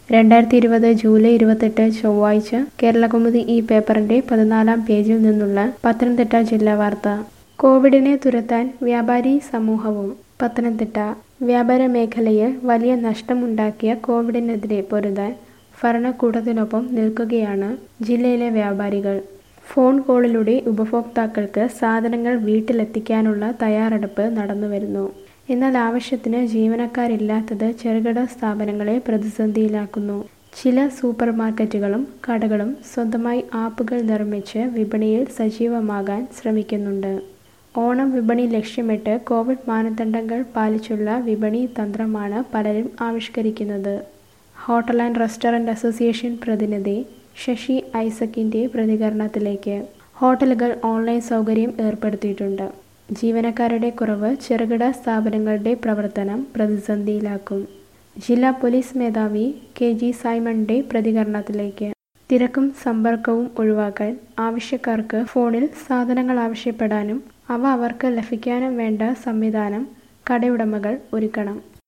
രണ്ടായിരത്തി ഇരുപത് ജൂലൈ ഇരുപത്തെട്ട് ചൊവ്വാഴ്ച കേരളകൗമുദി ഈ പേപ്പറിന്റെ പതിനാലാം പേജിൽ നിന്നുള്ള പത്തനംതിട്ട ജില്ലാ വാർത്ത കോവിഡിനെ തുരത്താൻ വ്യാപാരി സമൂഹവും പത്തനംതിട്ട വ്യാപാര മേഖലയിൽ വലിയ നഷ്ടമുണ്ടാക്കിയ കോവിഡിനെതിരെ പൊരുതാൻ ഭരണകൂടത്തിനൊപ്പം നിൽക്കുകയാണ് ജില്ലയിലെ വ്യാപാരികൾ ഫോൺ കോളിലൂടെ ഉപഭോക്താക്കൾക്ക് സാധനങ്ങൾ വീട്ടിലെത്തിക്കാനുള്ള തയ്യാറെടുപ്പ് നടന്നുവരുന്നു എന്നാൽ ആവശ്യത്തിന് ജീവനക്കാരില്ലാത്തത് ചെറുകിട സ്ഥാപനങ്ങളെ പ്രതിസന്ധിയിലാക്കുന്നു ചില സൂപ്പർ മാർക്കറ്റുകളും കടകളും സ്വന്തമായി ആപ്പുകൾ നിർമ്മിച്ച് വിപണിയിൽ സജീവമാകാൻ ശ്രമിക്കുന്നുണ്ട് ഓണം വിപണി ലക്ഷ്യമിട്ട് കോവിഡ് മാനദണ്ഡങ്ങൾ പാലിച്ചുള്ള വിപണി തന്ത്രമാണ് പലരും ആവിഷ്കരിക്കുന്നത് ഹോട്ടൽ ആൻഡ് റെസ്റ്റോറൻറ്റ് അസോസിയേഷൻ പ്രതിനിധി ശശി ഐസക്കിൻ്റെ പ്രതികരണത്തിലേക്ക് ഹോട്ടലുകൾ ഓൺലൈൻ സൗകര്യം ഏർപ്പെടുത്തിയിട്ടുണ്ട് ജീവനക്കാരുടെ കുറവ് ചെറുകിട സ്ഥാപനങ്ങളുടെ പ്രവർത്തനം പ്രതിസന്ധിയിലാക്കും ജില്ലാ പോലീസ് മേധാവി കെ ജി സൈമണിൻ്റെ പ്രതികരണത്തിലേക്ക് തിരക്കും സമ്പർക്കവും ഒഴിവാക്കാൻ ആവശ്യക്കാർക്ക് ഫോണിൽ സാധനങ്ങൾ ആവശ്യപ്പെടാനും അവ അവർക്ക് ലഭിക്കാനും വേണ്ട സംവിധാനം കടയുടമകൾ ഒരുക്കണം